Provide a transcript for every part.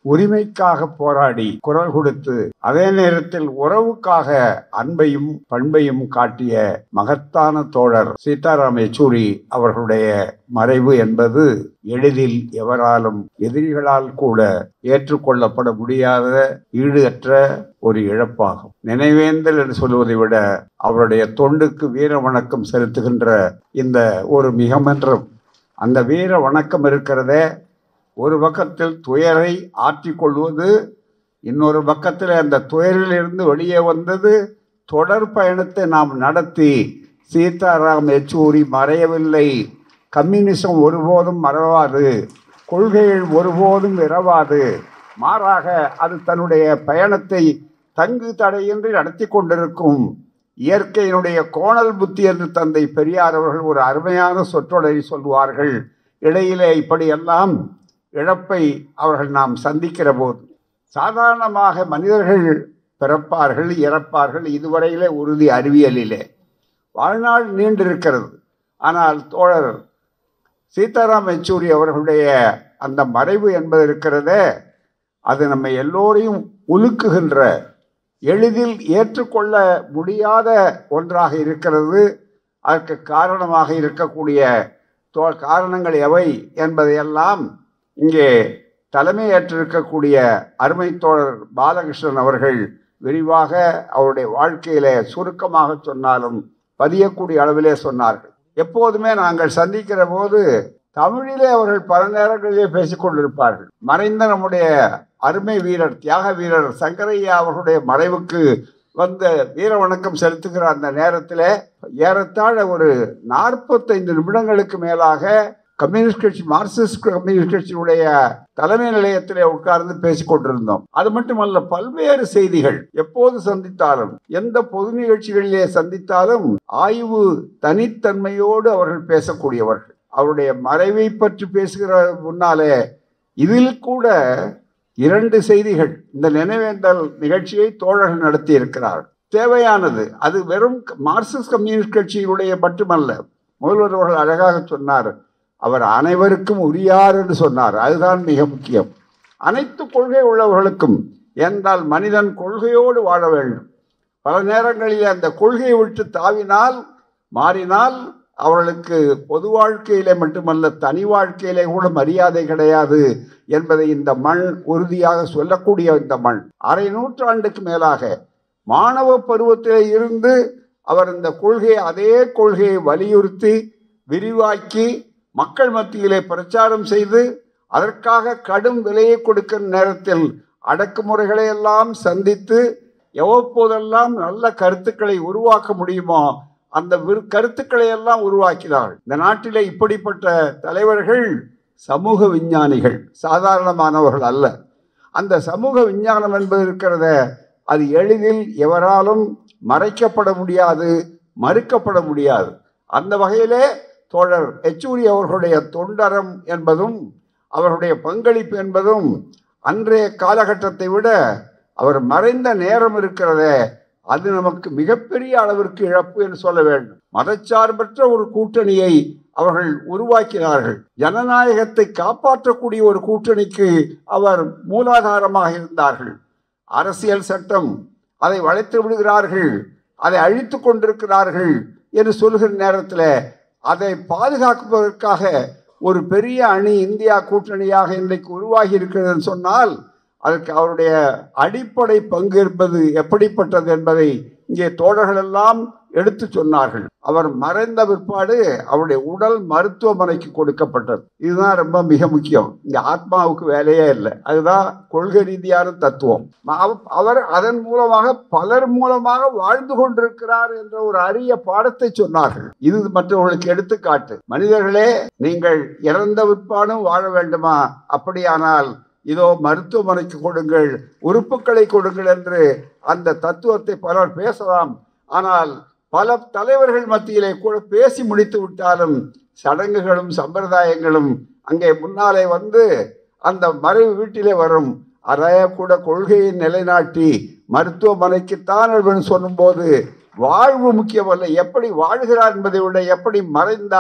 உரிமைக்காக போராடி குரல் கொடுத்து அதே நேரத்தில் உறவுக்காக அன்பையும் பண்பையும் காட்டிய மகத்தான தோழர் சீதாராம் யெச்சூரி அவர்களுடைய மறைவு என்பது எளிதில் எவராலும் எதிரிகளால் கூட ஏற்றுக்கொள்ளப்பட முடியாத ஈடு அற்ற ஒரு இழப்பாகும் நினைவேந்தல் என்று சொல்வதை விட அவருடைய தொண்டுக்கு வீர வணக்கம் செலுத்துகின்ற இந்த ஒரு மிகமன்றம் அந்த வீர வணக்கம் இருக்கிறதே ஒரு பக்கத்தில் துயரை ஆற்றிக்கொள்வது இன்னொரு பக்கத்தில் அந்த துயரிலிருந்து வெளியே வந்தது தொடர் பயணத்தை நாம் நடத்தி சீதாராம் யெச்சூரி மறையவில்லை கம்யூனிசம் ஒருபோதும் மறவாது கொள்கைகள் ஒருபோதும் இரவாது மாறாக அது தன்னுடைய பயணத்தை தங்கு தடையின்றி நடத்தி கொண்டிருக்கும் இயற்கையினுடைய கோணல் புத்தி என்று தந்தை பெரியார் அவர்கள் ஒரு அருமையான சொற்றொடரை சொல்வார்கள் இடையிலே இப்படியெல்லாம் இழப்பை அவர்கள் நாம் சந்திக்கிற போது சாதாரணமாக மனிதர்கள் பிறப்பார்கள் இறப்பார்கள் இதுவரையிலே உறுதி அறிவியலிலே வாழ்நாள் நீண்டிருக்கிறது ஆனால் தோழர் சீதாராம் யெச்சூரி அவர்களுடைய அந்த மறைவு என்பது இருக்கிறதே அது நம்ம எல்லோரையும் உலுக்குகின்ற எளிதில் ஏற்றுக்கொள்ள முடியாத ஒன்றாக இருக்கிறது அதற்கு காரணமாக இருக்கக்கூடிய தோ காரணங்கள் எவை என்பதையெல்லாம் இங்கே தலைமையேற்றிருக்கக்கூடிய அருமை தோழர் பாலகிருஷ்ணன் அவர்கள் விரிவாக அவருடைய வாழ்க்கையில சுருக்கமாக சொன்னாலும் பதியக்கூடிய அளவிலே சொன்னார்கள் எப்போதுமே நாங்கள் சந்திக்கிற போது தமிழிலே அவர்கள் பல நேரங்களிலே பேசிக் கொண்டிருப்பார்கள் மறைந்த நம்முடைய அருமை வீரர் தியாக வீரர் சங்கரையா அவர்களுடைய மறைவுக்கு வந்த வீர வணக்கம் செலுத்துகிற அந்த நேரத்தில் ஏறத்தாழ ஒரு நாற்பத்தைந்து நிமிடங்களுக்கு மேலாக கம்யூனிஸ்ட் கட்சி மார்க்சிஸ்ட் கம்யூனிஸ்ட் கட்சியினுடைய தலைமை நிலையத்திலே உட்கார்ந்து பேசிக் கொண்டிருந்தோம் அது மட்டுமல்ல பல்வேறு செய்திகள் எப்போது சந்தித்தாலும் எந்த பொது நிகழ்ச்சிகளிலே சந்தித்தாலும் ஆய்வு தனித்தன்மையோடு அவர்கள் பேசக்கூடியவர்கள் அவருடைய மறைவை பற்றி பேசுகிற முன்னாலே இதில் கூட இரண்டு செய்திகள் இந்த நினைவேந்தல் நிகழ்ச்சியை தோழர்கள் நடத்தி இருக்கிறார் தேவையானது அது வெறும் மார்க்சிஸ்ட் கம்யூனிஸ்ட் கட்சியினுடைய மட்டுமல்ல முதல்வர் அவர்கள் அழகாக சொன்னார் அவர் அனைவருக்கும் உரியார் என்று சொன்னார் அதுதான் மிக முக்கியம் அனைத்து கொள்கை உள்ளவர்களுக்கும் என்றால் மனிதன் கொள்கையோடு வாழ வேண்டும் பல நேரங்களில் அந்த கொள்கையை விட்டு தாவினால் மாறினால் அவர்களுக்கு பொது வாழ்க்கையிலே மட்டுமல்ல தனி வாழ்க்கையிலே கூட மரியாதை கிடையாது என்பதை இந்த மண் உறுதியாக சொல்லக்கூடிய இந்த மண் அரை நூற்றாண்டுக்கு மேலாக மாணவ பருவத்திலே இருந்து அவர் இந்த கொள்கையை அதே கொள்கையை வலியுறுத்தி விரிவாக்கி மக்கள் மத்தியிலே பிரச்சாரம் செய்து அதற்காக கடும் விலையை கொடுக்கிற நேரத்தில் அடக்குமுறைகளை எல்லாம் சந்தித்து எவ்வப்போதெல்லாம் நல்ல கருத்துக்களை உருவாக்க முடியுமோ அந்த விரு- கருத்துக்களை எல்லாம் உருவாக்கினார்கள் இந்த நாட்டிலே இப்படிப்பட்ட தலைவர்கள் சமூக விஞ்ஞானிகள் சாதாரணமானவர்கள் அல்ல அந்த சமூக விஞ்ஞானம் என்பது இருக்கிறத அது எளிதில் எவராலும் மறைக்கப்பட முடியாது மறுக்கப்பட முடியாது அந்த வகையிலே தோழர் யெச்சூரி அவர்களுடைய தொண்டரம் என்பதும் அவருடைய பங்களிப்பு என்பதும் அன்றைய காலகட்டத்தை விட அவர் மறைந்த நேரம் இருக்கிறதே அது நமக்கு மிகப்பெரிய அளவிற்கு இழப்பு என்று சொல்ல வேண்டும் மதச்சார்பற்ற ஒரு கூட்டணியை அவர்கள் உருவாக்கினார்கள் ஜனநாயகத்தை காப்பாற்றக்கூடிய ஒரு கூட்டணிக்கு அவர் மூலாதாரமாக இருந்தார்கள் அரசியல் சட்டம் அதை வளைத்து விடுகிறார்கள் அதை அழித்து கொண்டிருக்கிறார்கள் என்று சொல்கிற நேரத்தில் அதை பாதுகாப்பதற்காக ஒரு பெரிய அணி இந்தியா கூட்டணியாக இன்றைக்கு உருவாகி இருக்கிறதுன்னு சொன்னால் அதற்கு அவருடைய அடிப்படை பங்கு என்பது எப்படிப்பட்டது என்பதை இங்கே தோழர்கள் எல்லாம் எடுத்து சொன்னார்கள் அவர் மறைந்த பிற்பாடு அவருடைய உடல் மருத்துவமனைக்கு கொடுக்கப்பட்டது இதுதான் ரொம்ப மிக முக்கியம் இங்க ஆத்மாவுக்கு வேலையே இல்லை அதுதான் கொள்கை ரீதியான தத்துவம் அவ- அவர் அதன் மூலமாக பலர் மூலமாக வாழ்ந்து கொண்டிருக்கிறார் என்ற ஒரு அரிய பாடத்தை சொன்னார்கள் இது மற்றவர்களுக்கு எடுத்துக்காட்டு மனிதர்களே நீங்கள் இறந்த பிற்பாடும் வாழ வேண்டுமா அப்படியானால் இதோ மருத்துவமனைக்கு கொடுங்கள் உறுப்புகளை கொடுங்கள் என்று அந்த தத்துவத்தை பலர் பேசலாம் ஆனால் பல தலைவர்கள் மத்தியிலே கூட பேசி முடித்து விட்டாலும் சடங்குகளும் சம்பிரதாயங்களும் அங்கே முன்னாலே வந்து அந்த மறைவு வீட்டிலே வரும் அறைய கூட கொள்கையை நிலைநாட்டி மருத்துவமனைக்குத்தான் என்று சொல்லும்போது வாழ்வு முக்கியமல்ல எப்படி வாழ்கிறார் என்பதை விட எப்படி மறைந்தார்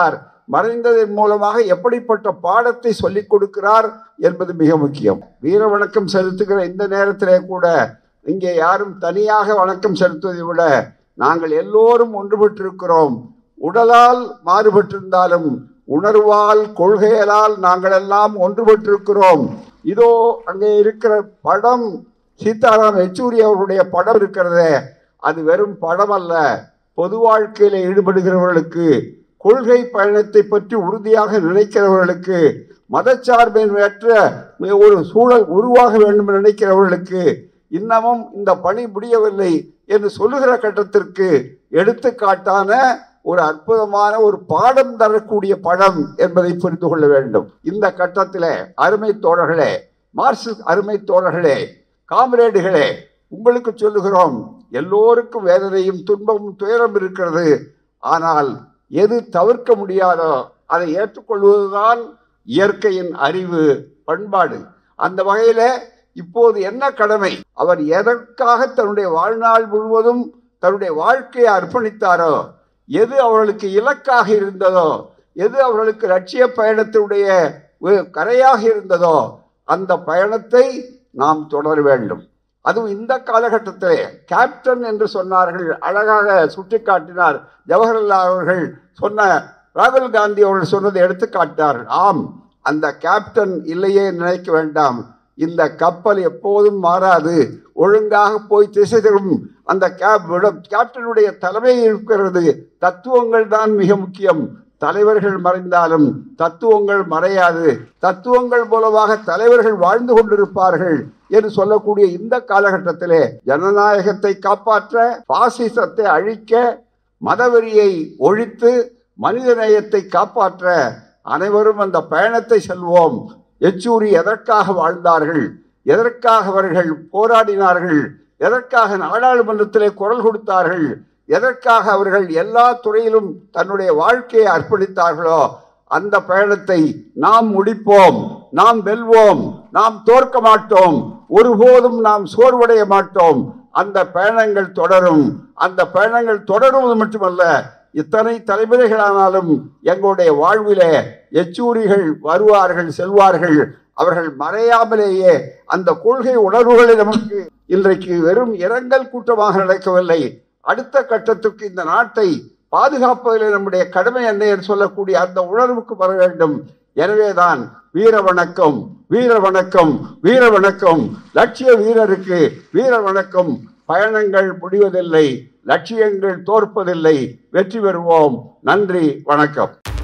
மறைந்ததன் மூலமாக எப்படிப்பட்ட பாடத்தை சொல்லிக் கொடுக்கிறார் என்பது மிக முக்கியம் வீர வணக்கம் செலுத்துகிற இந்த நேரத்திலே கூட இங்கே யாரும் தனியாக வணக்கம் செலுத்துவதை விட நாங்கள் எல்லோரும் ஒன்றுபட்டிருக்கிறோம் உடலால் மாறுபட்டிருந்தாலும் உணர்வால் கொள்கைகளால் நாங்கள் எல்லாம் ஒன்றுபட்டிருக்கிறோம் இதோ அங்கே இருக்கிற படம் சீதாராம் யெச்சூரி அவர்களுடைய படம் இருக்கிறதே அது வெறும் படம் அல்ல பொது வாழ்க்கையில் ஈடுபடுகிறவர்களுக்கு கொள்கை பயணத்தை பற்றி உறுதியாக நினைக்கிறவர்களுக்கு மதச்சார்பின்மையற்ற ஒரு சூழல் உருவாக வேண்டும் என்று நினைக்கிறவர்களுக்கு இன்னமும் இந்த பணி முடியவில்லை என்று சொல்லுகிற கட்டத்திற்கு எடுத்துக்காட்டான ஒரு அற்புதமான ஒரு பாடம் தரக்கூடிய படம் என்பதை புரிந்து கொள்ள வேண்டும் இந்த கட்டத்திலே அருமை தோழர்களே மார்க்சிஸ்ட் அருமை தோழர்களே காம்ரேடுகளே உங்களுக்கு சொல்லுகிறோம் எல்லோருக்கும் வேதனையும் துன்பமும் துயரம் இருக்கிறது ஆனால் எது தவிர்க்க முடியாதோ அதை ஏற்றுக்கொள்வதுதான் இயற்கையின் அறிவு பண்பாடு அந்த வகையில இப்போது என்ன கடமை அவர் எதற்காக தன்னுடைய வாழ்நாள் முழுவதும் தன்னுடைய வாழ்க்கையை அர்ப்பணித்தாரோ எது அவர்களுக்கு இலக்காக இருந்ததோ எது அவர்களுக்கு லட்சிய பயணத்தினுடைய ஒரு கரையாக இருந்ததோ அந்த பயணத்தை நாம் தொடர வேண்டும் அதுவும் இந்த காலகட்டத்திலே கேப்டன் என்று சொன்னார்கள் அழகாக சுட்டிக்காட்டினார் ஜவஹர்லால் அவர்கள் சொன்ன ராகுல் காந்தி அவர்கள் சொன்னதை எடுத்து காட்டினார்கள் ஆம் அந்த கேப்டன் இல்லையே நினைக்க வேண்டாம் இந்த கப்பல் எப்போதும் மாறாது ஒழுங்காக போய் திசை தரும் அந்த கேப் கேப்டனுடைய தலைமை இருக்கிறது தத்துவங்கள் தான் மிக முக்கியம் தலைவர்கள் மறைந்தாலும் தத்துவங்கள் மறையாது தத்துவங்கள் மூலமாக தலைவர்கள் வாழ்ந்து கொண்டிருப்பார்கள் என்று சொல்லக்கூடிய இந்த காலகட்டத்திலே ஜனநாயகத்தை காப்பாற்ற பாசிசத்தை அழிக்க மதவெறியை ஒழித்து மனிதநேயத்தை காப்பாற்ற அனைவரும் அந்த பயணத்தை செல்வோம் எச்சூரி எதற்காக வாழ்ந்தார்கள் எதற்காக அவர்கள் போராடினார்கள் எதற்காக நாடாளுமன்றத்திலே குரல் கொடுத்தார்கள் எதற்காக அவர்கள் எல்லா துறையிலும் தன்னுடைய வாழ்க்கையை அர்ப்பணித்தார்களோ அந்த பயணத்தை நாம் முடிப்போம் நாம் வெல்வோம் நாம் தோற்க மாட்டோம் ஒருபோதும் நாம் சோர்வடைய மாட்டோம் அந்த பயணங்கள் தொடரும் அந்த பயணங்கள் தொடருவது மட்டுமல்ல இத்தனை தலைமுறைகளானாலும் எங்களுடைய வாழ்விலே எச்சூரிகள் வருவார்கள் செல்வார்கள் அவர்கள் மறையாமலேயே அந்த கொள்கை உணர்வுகளை நமக்கு இன்றைக்கு வெறும் இரங்கல் கூட்டமாக நடக்கவில்லை அடுத்த கட்டத்துக்கு இந்த நாட்டை பாதுகாப்பதில் நம்முடைய கடமை என்ன என்று சொல்லக்கூடிய அந்த உணர்வுக்கு வர வேண்டும் எனவேதான் வீர வணக்கம் வீர வணக்கம் வீர வணக்கம் லட்சிய வீரருக்கு வீர வணக்கம் பயணங்கள் முடிவதில்லை லட்சியங்கள் தோற்பதில்லை வெற்றி பெறுவோம் நன்றி வணக்கம்